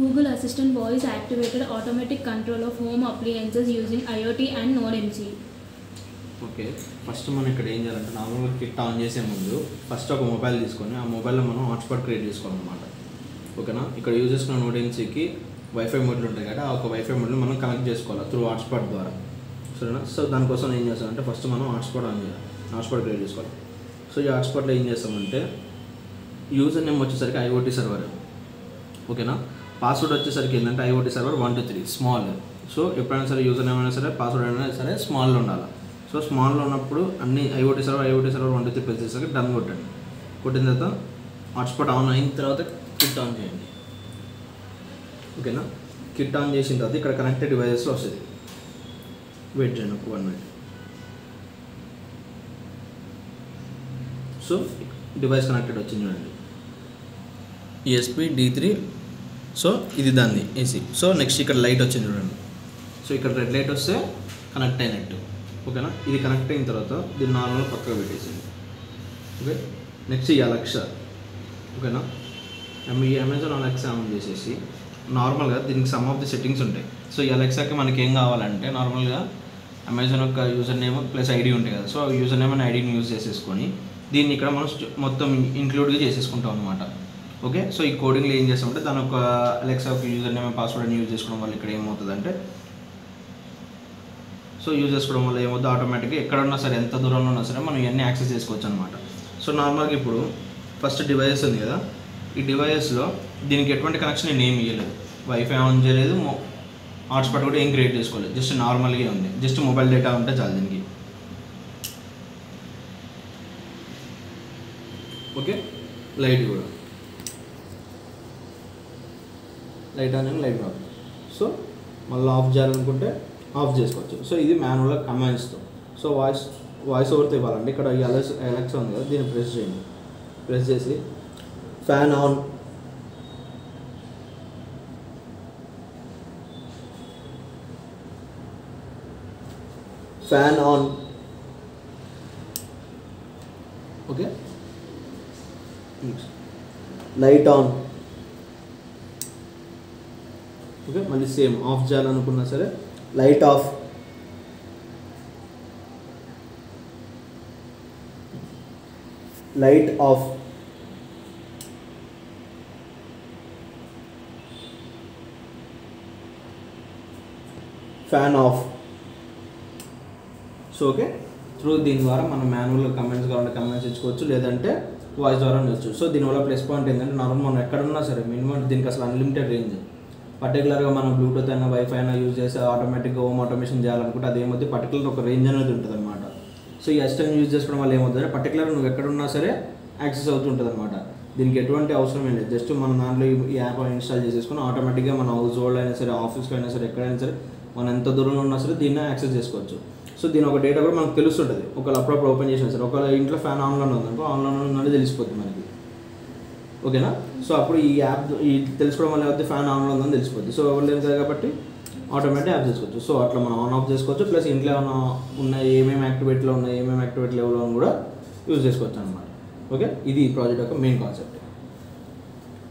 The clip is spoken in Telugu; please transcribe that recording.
Google Assistant voice activated automatic control of home appliances using IoT and Node MCU. Okay first మనం ఇక్కడ ఏం చేయాలంటే నార్మల్గా కిట్ ఆన్ చేసే ముందు ఫస్ట్ ఒక మొబైల్ తీసుకొని ఆ మొబైల్లో మనం హాట్స్పాట్ క్రియేట్ చేసుకోవాలన్నమాట ఓకేనా ఇక్కడ యూజ్ చేసుకున్న నోటెన్సీకి వైఫై మోడ్లు ఉంటాయి కదా ఆ ఒక వైఫై మోడ్లు మనం కనెక్ట్ చేసుకోవాలి త్రూ హాట్స్పాట్ ద్వారా సరేనా సో దానికోసం ఏం చేస్తామంటే ఫస్ట్ మనం హాట్స్పాట్ ఆన్ చేయాలి హాట్స్పాట్ క్రియేట్ చేసుకోవాలి సో ఈ హాట్స్పాట్లో ఏం చేస్తామంటే యూజర్ నేమ్ వచ్చేసరికి ఐఓటీ సర్వర్ ఓకేనా పాస్వర్డ్ వచ్చేసరికి ఏంటంటే IoT server one two three small so ఎప్పుడైనా సరే యూజర్ నేమ్ అయినా సరే పాస్వర్డ్ అయినా సరే స్మాల్లో ఉండాలి సో స్మాల్లో ఉన్నప్పుడు అన్ని IoT server IoT server one two three press చేసాక డన్ కొట్టండి కొట్టిన తర్వాత హాట్స్పాట్ ఆన్ అయిన తర్వాత కిట్ ఆన్ చేయండి ఓకేనా కిట్ ఆన్ చేసిన తర్వాత ఇక్కడ కనెక్టెడ్ డివైజెస్లో వస్తుంది వెయిట్ చేయండి ఒక one minute so device connected వచ్చింది చూడండి ఈఎస్పి డి త్రీ సో ఇది దాన్ని ఏసీ సో నెక్స్ట్ ఇక్కడ లైట్ వచ్చింది చూడండి సో ఇక్కడ రెడ్ లైట్ వస్తే కనెక్ట్ అయినట్టు ఓకేనా ఇది కనెక్ట్ అయిన తర్వాత దీన్ని నార్మల్ పక్కకు పెట్టేసింది ఓకే నెక్స్ట్ ఈ అలెక్సా ఓకేనా ఎమ్- ఈ అమెజాన్ అలెక్సా ఆన్ చేసేసి నార్మల్గా దీనికి సమ్ ఆఫ్ ది సెట్టింగ్స్ ఉంటాయి సో ఈ అలెక్సాకి మనకి ఏం కావాలంటే నార్మల్గా అమెజాన్ యొక్క యూజర్ నేమ్ ప్లస్ ఐడి ఉంటాయి కదా సో యూజర్ నేమ్ అండ్ ఐడిని యూజ్ చేసేసుకొని దీన్ని ఇక్కడ మనం స్ట- మొత్తం ఇంక్లూడ్గా చేసేసుకుంటాం అనమాట ఓకే సో ఈ కోడింగ్లో ఏం చేస్తామంటే దాని ఒక అలెక్సా ఒక యూజర్ నేమ్ పాస్వర్డ్ అని యూజ్ చేసుకోవడం వల్ల ఇక్కడ ఏమవుతుందంటే సో యూజ్ చేసుకోవడం వల్ల ఏమవుతుంది ఆటోమేటిక్గా ఎక్కడ ఉన్నా సరే ఎంత దూరంలో ఉన్నా సరే మనం ఇవన్నీ యాక్సెస్ చేసుకోవచ్చు అనమాట సో నార్మల్గా ఇప్పుడు ఫస్ట్ డివైస్ ఉంది కదా ఈ డివైస్లో దీనికి ఎటువంటి కనెక్షన్ నేను ఏమి ఇవ్వలేదు వైఫై ఆన్ చేయలేదు హాట్స్పాట్ కూడా ఏం క్రియేట్ చేసుకోలేదు జస్ట్ నార్మల్గా ఉంది జస్ట్ మొబైల్ డేటా ఉంటే చాలు దీనికి ఓకే లైట్ కూడా light on and light off so మళ్ళీ ఆఫ్ చేయాలనుకుంటే ఆఫ్ చేసుకోవచ్చు సో ఇది మాన్యువల్గా కమాండ్స్తో సో వాయిస్ వాయిస్ ఓవర్తో ఇవ్వాలండి ఇక్కడ ఈ అలెక్స్ అలెక్సా ఉంది కదా దీన్ని ప్రెస్ చేయండి ప్రెస్ చేసి fan on fan on okay light on okay మళ్ళీ సేమ్ ఆఫ్ చేయాలనుకున్నా సరే light off light off fan off so okay through దీని ద్వారా మనం మాన్యువల్ కమెంట్స్ కావాలంటే కమెంట్స్ ఇచ్చుకోవచ్చు లేదంటే వాయిస్ ద్వారా ఇచ్చు సో దీనివల్ల ప్లస్ పాయింట్ ఏంటంటే నార్మల్ మనం ఎక్కడున్నా సరే మినిమం దీనికి అసలు అన్లిమిటెడ్ రేంజ్ పర్టికులర్గా మనం బ్లూటూత్ అయినా వైఫై అయినా యూజ్ చేసి ఆటోమేటిక్గా హోమ్ ఆటోమేషన్ చేయాలనుకుంటే అది ఏమవుతుంది పర్టికులర్ ఒక రేంజ్ అనేది ఉంటుంది అనమాట సో ఈ అసిస్టెంట్ యూజ్ చేసుకోవడం వల్ల ఏమవుతుంది పర్టికులర్ నువ్వు ఎక్కడున్నా సరే యాక్సెస్ అవుతుంటుంది అనమాట దీనికి ఎటువంటి అవసరం ఏం లేదు జస్ట్ మన దాంట్లో ఈ- ఈ యాప్ ఇన్స్టాల్ చేసేసుకుని ఆటోమేటిక్గా మన హౌస్ హోల్డ్ అయినా సరే ఆఫీస్లో అయినా సరే ఎక్కడైనా సరే మనం ఎంత దూరంలో ఉన్నా సరే దీన్ని యాక్సెస్ చేసుకోవచ్చు సో దీని ఒక డేటా కూడా మనకు తెలుస్తుంటుంది ఒకవేళ అప్పుడప్పుడు ఓపెన్ చేసినా సరే ఒకవేళ ఇంట్లో ఫ్యాన్ ఆన్లోనే ఉందనుకో ఆన్లోనే ఉందని తెలిసిపోతుంది మనకి ఓకేనా సో అప్పుడు ఈ యాప్ ఈ తెలుసుకోవడం వల్ల అయితే ఫ్యాన్ ఆన్లో ఉందని తెలిసిపోద్ది సో ఎవరు లేదు కదా కాబట్టి ఆటోమేటిక్ యాప్ చేసుకోవచ్చు సో అట్లా మనం ఆన్ ఆఫ్ చేసుకోవచ్చు ప్లస్ ఇంట్లో ఏమైనా ఉన్న ఏమేమి యాక్టివేట్లో ఉన్నాయి ఏమేమి యాక్టివేట్ లెవెల్లో కూడా యూజ్ చేసుకోవచ్చు అనమాట ఓకే ఇది ఈ ప్రాజెక్ట్ యొక్క మెయిన్ కాన్సెప్ట్